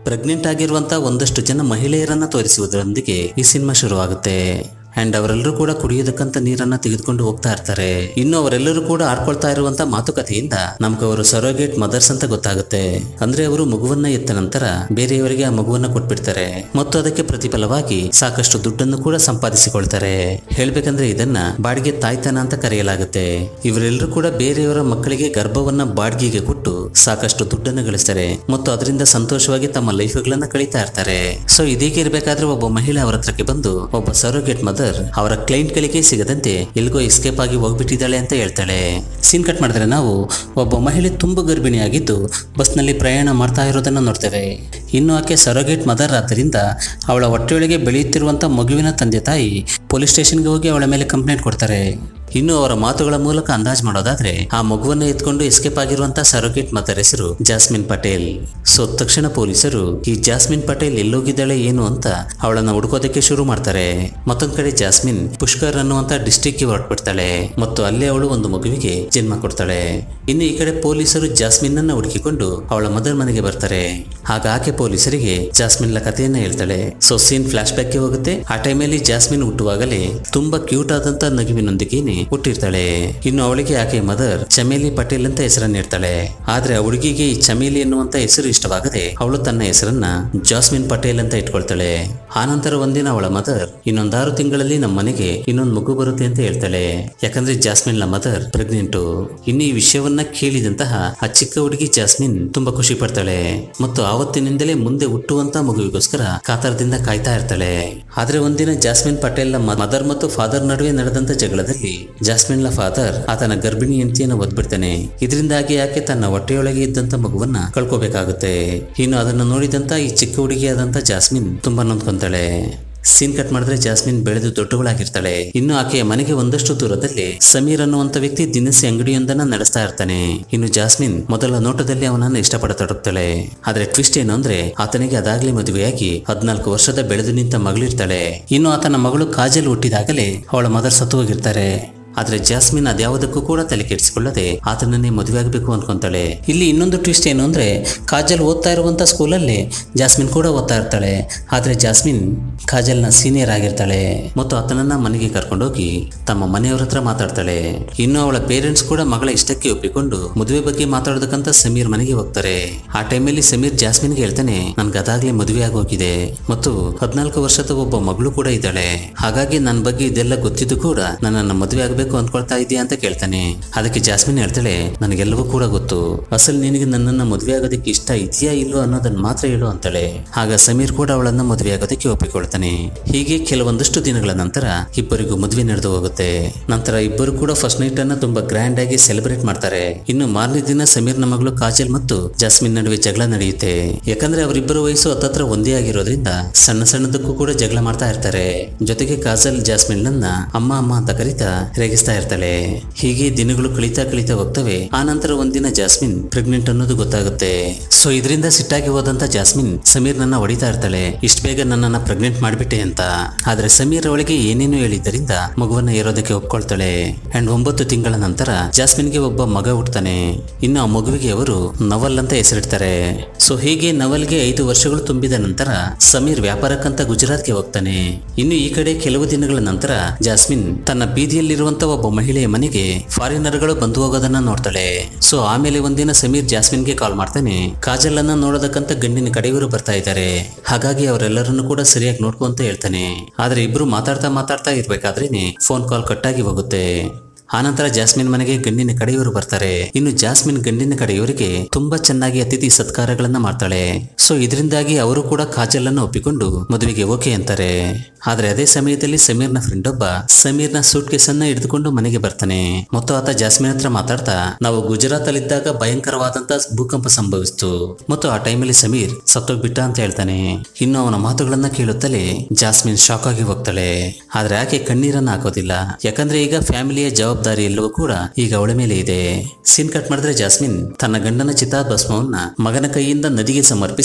pregnant ಆಗಿರುವಂತ ಒಂದಷ್ಟು ಜನ ಮಹಿಳೆಯರನ್ನ ತೋರಿಸುವುದರೊಂದಿಗೆ ಈ ಸಿನಿಮಾ ಶುರುವಾಗುತ್ತೆ ಅಂಡ್ ಅವರೆಲ್ಲರೂ ಕೂಡ ಕುಡಿಯೋದಕ್ಕಂತ ನೀರನ್ನ ತೆಗೆದುಕೊಂಡು ಹೋಗ್ತಾ ಇರ್ತಾರೆ ಇನ್ನು ಅವರೆಲ್ಲರೂ ಕೂಡ ಆಡ್ಕೊಳ್ತಾ ಇರುವಂತ ಮಾತುಕತೆಯಿಂದ ನಮ್ಗೆ ಅವರು ಸರೋಗೇಟ್ ಮದರ್ಸ್ ಅಂತ ಗೊತ್ತಾಗುತ್ತೆ ಅಂದ್ರೆ ಅವರು ಮಗುವನ್ನ ಎತ್ತ ನಂತರ ಬೇರೆಯವರಿಗೆ ಆ ಮಗುವನ್ನ ಕೊಟ್ಬಿಡ್ತಾರೆ ಮತ್ತು ಅದಕ್ಕೆ ಪ್ರತಿಫಲವಾಗಿ ಸಾಕಷ್ಟು ದುಡ್ಡನ್ನು ಕೂಡ ಸಂಪಾದಿಸಿಕೊಳ್ತಾರೆ ಹೇಳ್ಬೇಕಂದ್ರೆ ಇದನ್ನ ಬಾಡಿಗೆ ತಾಯ್ತನ ಅಂತ ಕರೆಯಲಾಗುತ್ತೆ ಇವರೆಲ್ಲರೂ ಕೂಡ ಬೇರೆಯವರ ಮಕ್ಕಳಿಗೆ ಗರ್ಭವನ್ನ ಬಾಡಿಗೆಗೆ ಕೊಟ್ಟು ಸಾಕಷ್ಟು ದುಡ್ಡನ್ನು ಗಳಿಸ್ತಾರೆ ಮತ್ತು ಅದರಿಂದ ಸಂತೋಷವಾಗಿ ತಮ್ಮ ಲೈಫ್ಗಳನ್ನ ಕಳೀತಾ ಇರ್ತಾರೆ ಸೊ ಇದೀಗ ಇರಬೇಕಾದ್ರೆ ಒಬ್ಬ ಮಹಿಳೆ ಅವರ ಹತ್ರಕ್ಕೆ ಬಂದು ಒಬ್ಬ ಸರೋಗೇಟ್ ಮದರ್ ಅವರ ಕ್ಲೈಂಟ್ ಗಳಿಗೆ ಸಿಗದಂತೆ ಎಲ್ಗೋ ಎಸ್ಕೇಪ್ ಆಗಿ ಹೋಗ್ಬಿಟ್ಟಿದ್ದಾಳೆ ಅಂತ ಹೇಳ್ತಾಳೆ ಸೀನ್ ಕಟ್ ಮಾಡಿದ್ರೆ ನಾವು ಒಬ್ಬ ಮಹಿಳೆ ತುಂಬಾ ಗರ್ಭಿಣಿಯಾಗಿದ್ದು ಬಸ್ನಲ್ಲಿ ಪ್ರಯಾಣ ಮಾಡ್ತಾ ಇರೋದನ್ನ ನೋಡ್ತೇವೆ ಇನ್ನು ಆಕೆ ಸರೋಗೇಟ್ ಮದರ್ ಆದ್ದರಿಂದ ಅವಳ ಹೊಟ್ಟೆಯೊಳಗೆ ಬೆಳೆಯುತ್ತಿರುವಂತ ಮಗುವಿನ ತಂದೆ ತಾಯಿ ಪೊಲೀಸ್ ಸ್ಟೇಷನ್ಗೆ ಹೋಗಿ ಅವಳ ಮೇಲೆ ಕಂಪ್ಲೇಂಟ್ ಕೊಡ್ತಾರೆ ಇನ್ನು ಅವರ ಮಾತುಗಳ ಮೂಲಕ ಅಂದಾಜ್ ಮಾಡೋದಾದ್ರೆ ಆ ಮಗುವನ್ನ ಎತ್ಕೊಂಡು ಎಸ್ಕೇಪ್ ಆಗಿರುವಂತ ಸರೋಗೇಟ್ ಮದರ್ ಹೆಸರು ಜಾಸ್ಮಿನ್ ಪಟೇಲ್ ಸೊ ತಕ್ಷಣ ಪೊಲೀಸರು ಈ ಜಾಸ್ಮಿನ್ ಪಟೇಲ್ ಎಲ್ಲೋಗಿದ್ದಾಳೆ ಏನು ಅಂತ ಅವಳನ್ನ ಹುಡುಕೋದಕ್ಕೆ ಶುರು ಮಾಡ್ತಾರೆ ಮತ್ತೊಂದ್ ಕಡೆ ಜಾಸ್ಮಿನ್ ಪುಷ್ಕರ್ ಅನ್ನುವಂತ ಡಿಸ್ಟ್ರಿಕ್ಟ್ ಗೆ ಹೊರಟ್ಬಿಡ್ತಾಳೆ ಮತ್ತು ಅಲ್ಲೇ ಅವಳು ಒಂದು ಮಗುವಿಗೆ ಜನ್ಮ ಕೊಡ್ತಾಳೆ ಇನ್ನು ಈ ಕಡೆ ಪೊಲೀಸರು ಜಾಸ್ಮಿನ್ ಅನ್ನ ಹುಡುಕಿಕೊಂಡು ಅವಳ ಮದರ್ ಮನೆಗೆ ಬರ್ತಾರೆ ಆಗ ಆಕೆ ಪೊಲೀಸರಿಗೆ ಜಾಸ್ಮಿನ್ ಕಥೆಯನ್ನ ಹೇಳ್ತಾಳೆ ಸೊ ಸೀನ್ ಫ್ಲಾಶ್ ಬ್ಯಾಕ್ ಗೆ ಹೋಗುತ್ತೆ ಆ ಟೈಮಲ್ಲಿ ಜಾಸ್ಮಿನ್ ಹುಟ್ಟುವಾಗಲೇ ತುಂಬಾ ಕ್ಯೂಟ್ ಆದಂತ ನಗುವಿನೊಂದಿಗೇನೆ ಹುಟ್ಟಿರ್ತಾಳೆ ಇನ್ನು ಅವಳಿಗೆ ಆಕೆ ಮದರ್ ಚಮೇಲಿ ಪಟೇಲ್ ಅಂತ ಹೆಸರನ್ನ ಇಡ್ತಾಳೆ ಆದ್ರೆ ಆ ಹುಡುಗಿಗೆ ಈ ಚಮೇಲಿ ಎನ್ನುವಂತ ಹೆಸರು ಇಷ್ಟವಾಗದೆ ಅವಳು ತನ್ನ ಹೆಸರನ್ನ ಜಾಸ್ಮಿನ್ ಪಟೇಲ್ ಅಂತ ಇಟ್ಕೊಳ್ತಾಳೆ ಆನಂತರ ಒಂದಿನ ಅವಳ ಮದರ್ ಇನ್ನೊಂದಾರು ತಿಂಗಳಲ್ಲಿ ನಮ್ಮ ಮನೆಗೆ ಇನ್ನೊಂದು ಮಗು ಬರುತ್ತೆ ಅಂತ ಹೇಳ್ತಾಳೆ ಯಾಕಂದ್ರೆ ಜಾಸ್ಮಿನ್ ನ ಮದರ್ ಪ್ರೆಗ್ನೆಂಟು ಇನ್ನು ಈ ವಿಷಯವನ್ನ ಕೇಳಿದಂತಹ ಆ ಚಿಕ್ಕ ಹುಡುಗಿ ಜಾಸ್ಮಿನ್ ತುಂಬಾ ಖುಷಿ ಪಡ್ತಾಳೆ ಮತ್ತು ಆವತ್ತಿನಿಂದಲೇ ಮುಂದೆ ಹುಟ್ಟುವಂತ ಮಗುವಿಗೋಸ್ಕರ ಕಾತರದಿಂದ ಕಾಯ್ತಾ ಇರ್ತಾಳೆ ಆದ್ರೆ ಒಂದಿನ ಜಾಸ್ಮಿನ್ ಪಟೇಲ್ ನ ಮದರ್ ಮತ್ತು ಫಾದರ್ ನಡುವೆ ನಡೆದಂತ ಜಗಳದಲ್ಲಿ ಜಾಸ್ಮಿನ್ ನ ಫಾದರ್ ಆತನ ಗರ್ಭಿಣಿ ಹೆಂಡತಿಯನ್ನು ಒದ್ಬಿಡ್ತಾನೆ ಇದರಿಂದಾಗಿ ಆಕೆ ತನ್ನ ಹೊಟ್ಟೆಯೊಳಗೆ ಇದ್ದಂತ ಮಗುವನ್ನ ಕಳ್ಕೋಬೇಕಾಗುತ್ತೆ ಇನ್ನು ಅದನ್ನು ನೋಡಿದಂತ ಈ ಚಿಕ್ಕ ಹುಡುಗಿಯಾದಂತ ಜಾಸ್ಮಿನ್ ತುಂಬಾ ನೊಂದ್ಕೊಂತಾಳೆ ಸೀನ್ ಕಟ್ ಮಾಡಿದ್ರೆ ಜಾಸ್ಮಿನ್ ಬೆಳೆದು ದೊಡ್ಡವಳಾಗಿರ್ತಾಳೆ ಇನ್ನು ಆಕೆಯ ಮನೆಗೆ ಒಂದಷ್ಟು ದೂರದಲ್ಲಿ ಸಮೀರ್ ಅನ್ನುವಂತ ವ್ಯಕ್ತಿ ದಿನಸಿ ಅಂಗಡಿಯೊಂದನ್ನ ನಡೆಸ್ತಾ ಇರ್ತಾನೆ ಇನ್ನು ಜಾಸ್ಮಿನ್ ಮೊದಲ ನೋಟದಲ್ಲಿ ಅವನನ್ನ ಇಷ್ಟಪಡತೊಡಗ್ತಾಳೆ ಆದ್ರೆ ಟ್ವಿಸ್ಟ್ ಏನು ಅಂದ್ರೆ ಆತನಿಗೆ ಅದಾಗ್ಲೇ ಮದುವೆಯಾಗಿ ಹದ್ನಾಲ್ಕು ವರ್ಷದ ಬೆಳೆದು ನಿಂತ ಮಗಳಿರ್ತಾಳೆ ಇನ್ನು ಆತನ ಮಗಳು ಕಾಜಲ್ ಹುಟ್ಟಿದಾಗಲೇ ಅವಳ ಮದರ್ ಸತ್ತು ಹೋಗಿರ್ತಾರೆ ಆದ್ರೆ ಜಾಸ್ಮಿನ್ ಅದ್ಯಾವುದಕ್ಕೂ ಕೂಡ ತಲೆ ಕೆಡಿಸಿಕೊಳ್ಳದೆ ಆತನನ್ನೇ ಮದುವೆ ಆಗಬೇಕು ಅನ್ಕೊಂತಾಳೆ ಇಲ್ಲಿ ಇನ್ನೊಂದು ಟ್ವಿಸ್ಟ್ ಏನು ಅಂದ್ರೆ ಕಾಜಲ್ ಓದ್ತಾ ಇರುವಂತ ಸ್ಕೂಲಲ್ಲಿ ಜಾಸ್ಮಿನ್ ಕೂಡ ಓದ್ತಾ ಇರ್ತಾಳೆ ಆದ್ರೆ ಜಾಸ್ಮಿನ್ ಕಾಜಲ್ನ ಸೀನಿಯರ್ ಆಗಿರ್ತಾಳೆ ಮತ್ತು ಆತನನ್ನ ಮನೆಗೆ ಕರ್ಕೊಂಡೋಗಿ ತಮ್ಮ ಮನೆಯವರ ಹತ್ರ ಮಾತಾಡ್ತಾಳೆ ಇನ್ನು ಅವಳ ಪೇರೆಂಟ್ಸ್ ಕೂಡ ಮಗಳ ಇಷ್ಟಕ್ಕೆ ಒಪ್ಪಿಕೊಂಡು ಮದುವೆ ಬಗ್ಗೆ ಮಾತಾಡೋದಕ್ಕಂತ ಸಮೀರ್ ಮನೆಗೆ ಹೋಗ್ತಾರೆ ಆ ಟೈಮಲ್ಲಿ ಸಮೀರ್ ಜಾಸ್ಮಿನ್ಗೆ ಹೇಳ್ತಾನೆ ನನ್ಗೆ ಅದಾಗ್ಲೇ ಮದುವೆ ಆಗೋಗಿದೆ ಮತ್ತು ಹದಿನಾಲ್ಕು ವರ್ಷದ ಒಬ್ಬ ಮಗಳು ಕೂಡ ಇದ್ದಾಳೆ ಹಾಗಾಗಿ ನನ್ನ ಬಗ್ಗೆ ಇದೆಲ್ಲ ಗೊತ್ತಿದ್ದು ಕೂಡ ನನ್ನನ್ನು ಮದುವೆ ಆಗಬೇಕು ಅನ್ಕೊಳ್ತಾ ಇದೆಯಾ ಅಂತ ಕೇಳ್ತಾನೆ ಅದಕ್ಕೆ ಜಾಸ್ಮಿನ್ ಹೇಳ್ತಾಳೆ ನನಗೆಲ್ಲವೂ ಕೂಡ ಗೊತ್ತು ಅಸಲ್ ನಿನಗೆ ನನ್ನನ್ನ ಮದುವೆ ಆಗೋದಕ್ಕೆ ಇಷ್ಟ ಇದೆಯಾ ಇಲ್ವೋ ಅನ್ನೋದನ್ನ ಮಾತ್ರ ಹೇಳು ಅಂತಾಳೆ ಆಗ ಸಮೀರ್ ಕೂಡ ಅವಳನ್ನ ಮದುವೆ ಆಗೋದಕ್ಕೆ ಒಪ್ಪಿಕೊಳ್ತಾನೆ ಹೀಗೆ ಕೆಲವೊಂದಷ್ಟು ದಿನಗಳ ನಂತರ ಇಬ್ಬರಿಗೂ ಮದುವೆ ನಡೆದು ಹೋಗುತ್ತೆ ನಂತರ ಇಬ್ಬರು ಕೂಡ ಫಸ್ಟ್ ನೈಟ್ ಅನ್ನ ತುಂಬಾ ಗ್ರ್ಯಾಂಡ್ ಆಗಿ ಸೆಲೆಬ್ರೇಟ್ ಮಾಡ್ತಾರೆ ಇನ್ನು ಮಾರನೇ ದಿನ ಸಮೀರ್ನ ಮಗಳು ಕಾಜಲ್ ಮತ್ತು ಜಾಸ್ಮಿನ್ ನಡುವೆ ಜಗಳ ನಡೆಯುತ್ತೆ ಯಾಕಂದ್ರೆ ಅವರಿಬ್ಬರು ವಯಸ್ಸು ಹತ್ತತ್ರ ಒಂದೇ ಆಗಿರೋದ್ರಿಂದ ಸಣ್ಣ ಸಣ್ಣದಕ್ಕೂ ಕೂಡ ಜಗಳ ಮಾಡ್ತಾ ಇರ್ತಾರೆ ಜೊತೆಗೆ ಕಾಜಲ್ ಜಾಸ್ಮಿನ್ ನನ್ನ ಅಮ್ಮ ಅಮ್ಮ ಅಂತ ಕರೀತಾ ರೇಗಿಸ್ತಾ ಇರ್ತಾಳೆ ಹೀಗೆ ದಿನಗಳು ಕಳೀತಾ ಕಳೀತಾ ಹೋಗ್ತವೆ ಆ ನಂತರ ಒಂದಿನ ಜಾಸ್ಮಿನ್ ಪ್ರೆಗ್ನೆಂಟ್ ಅನ್ನೋದು ಗೊತ್ತಾಗುತ್ತೆ ಸೊ ಇದರಿಂದ ಸಿಟ್ಟಾಗಿ ಹೋದಂತ ಜಾಸ್ಮಿನ್ ಸಮೀರ್ ನನ್ನ ಹೊಡಿತಾ ಇರ್ತಾಳೆ ಇಷ್ಟ ಬೇಗ ನನ್ನನ್ನ ಪ್ರೆಗ್ನೆಂಟ್ ಮಾಡ್ಬಿಟ್ಟೆ ಅಂತ ಆದ್ರೆ ಸಮೀರ್ ಅವಳಿಗೆ ಏನೇನು ಹೇಳಿದ್ದರಿಂದ ಮಗುವನ್ನ ಏರೋದಕ್ಕೆ ಒಪ್ಕೊಳ್ತಾಳೆ ಅಂಡ್ ಒಂಬತ್ತು ತಿಂಗಳ ನಂತರ ಜಾಸ್ಮಿನ್ಗೆ ಒಬ್ಬ ಮಗ ಹುಟ್ಟತಾನೆ ಇನ್ನು ಆ ಮಗುವಿಗೆ ಅವರು ನವಲ್ ಅಂತ ಹೆಸರಿಡ್ತಾರೆ ಸೊ ಹೀಗೆ ನವಲ್ಗೆ ಐದು ವರ್ಷಗಳು ತುಂಬಿದ ನಂತರ ಸಮೀರ್ ವ್ಯಾಪಾರಕ್ಕಂತ ಗುಜರಾತ್ಗೆ ಹೋಗ್ತಾನೆ ಇನ್ನು ಈ ಕಡೆ ಕೆಲವು ದಿನಗಳ ನಂತರ ಜಾಸ್ಮಿನ್ ತನ್ನ ಬೀದಿಯಲ್ಲಿರುವಂತ ಒಬ್ಬ ಮಹಿಳೆಯ ಮನೆಗೆ ಫಾರಿನರ್ಗಳು ಬಂದು ಹೋಗೋದನ್ನ ನೋಡ್ತಾಳೆ ಸೊ ಆಮೇಲೆ ಒಂದಿನ ಸಮೀರ್ ಜಾಸ್ಮಿನ್ಗೆ ಕಾಲ್ ಮಾಡ್ತಾನೆ ಕಾಜಲ್ ಅನ್ನ ನೋಡೋದಕ್ಕಂತ ಗಂಡಿನ ಕಡೆಯವರು ಬರ್ತಾ ಇದ್ದಾರೆ ಹಾಗಾಗಿ ಅವರೆಲ್ಲರನ್ನು ಕೂಡ ಸರಿಯಾಗಿ ನೋಡ್ಕೊ ಅಂತ ಹೇಳ್ತಾನೆ ಆದ್ರೆ ಇಬ್ರು ಮಾತಾಡ್ತಾ ಮಾತಾಡ್ತಾ ಇರ್ಬೇಕಾದ್ರೇನೆ ಫೋನ್ ಕಾಲ್ ಕಟ್ಟಾಗಿ ಹೋಗುತ್ತೆ ಆನಂತರ ಜಾಸ್ಮಿನ್ ಮನೆಗೆ ಗಂಡಿನ ಕಡೆಯವರು ಬರ್ತಾರೆ ಇನ್ನು ಜಾಸ್ಮಿನ್ ಗಂಡಿನ ಕಡೆಯವರಿಗೆ ತುಂಬಾ ಚೆನ್ನಾಗಿ ಅತಿಥಿ ಸತ್ಕಾರಗಳನ್ನ ಮಾಡ್ತಾಳೆ ಸೊ ಇದರಿಂದಾಗಿ ಅವರು ಕೂಡ ಕಾಜಲ್ ಅನ್ನು ಒಪ್ಪಿಕೊಂಡು ಮದುವೆಗೆ ಓಕೆ ಅಂತಾರೆ ಆದ್ರೆ ಅದೇ ಸಮಯದಲ್ಲಿ ಸಮೀರ್ನ ಫ್ರೆಂಡ್ ಒಬ್ಬ ಸಮೀರ್ನ ಸೂಟ್ ಕೇಸ್ ಅನ್ನ ಹಿಡಿದುಕೊಂಡು ಮನೆಗೆ ಬರ್ತಾನೆ ಮತ್ತು ಆತ ಜಾಸ್ಮಿನ್ ಹತ್ರ ಮಾತಾಡ್ತಾ ನಾವು ಗುಜರಾತ್ ಅಲ್ಲಿದ್ದಾಗ ಭಯಂಕರವಾದಂತ ಭೂಕಂಪ ಸಂಭವಿಸಿತು ಮತ್ತು ಆ ಟೈಮಲ್ಲಿ ಸಮೀರ್ ಸತ್ತೋಗ್ಬಿಟ್ಟ ಅಂತ ಹೇಳ್ತಾನೆ ಇನ್ನು ಅವನ ಮಾತುಗಳನ್ನ ಕೇಳುತ್ತಲೇ ಜಾಸ್ಮಿನ್ ಶಾಕ್ ಆಗಿ ಹೋಗ್ತಾಳೆ ಆದ್ರೆ ಆಕೆ ಕಣ್ಣೀರನ್ನ ಹಾಕೋದಿಲ್ಲ ಯಾಕಂದ್ರೆ ಈಗ ಫ್ಯಾಮಿಲಿಯ ಜವಾಬ್ದಾರಿ ಎಲ್ಲವೂ ಕೂಡ ಈಗ ಅವಳ ಮೇಲೆ ಇದೆ ಸೀನ್ ಕಟ್ ಮಾಡಿದ್ರೆ ಜಾಸ್ಮಿನ್ ತನ್ನ ಗಂಡನ ಚಿತಾಭಸ್ಮವನ್ನ ಮಗನ ಕೈಯಿಂದ ನದಿಗೆ ಸಮರ್ಪಿಸಿ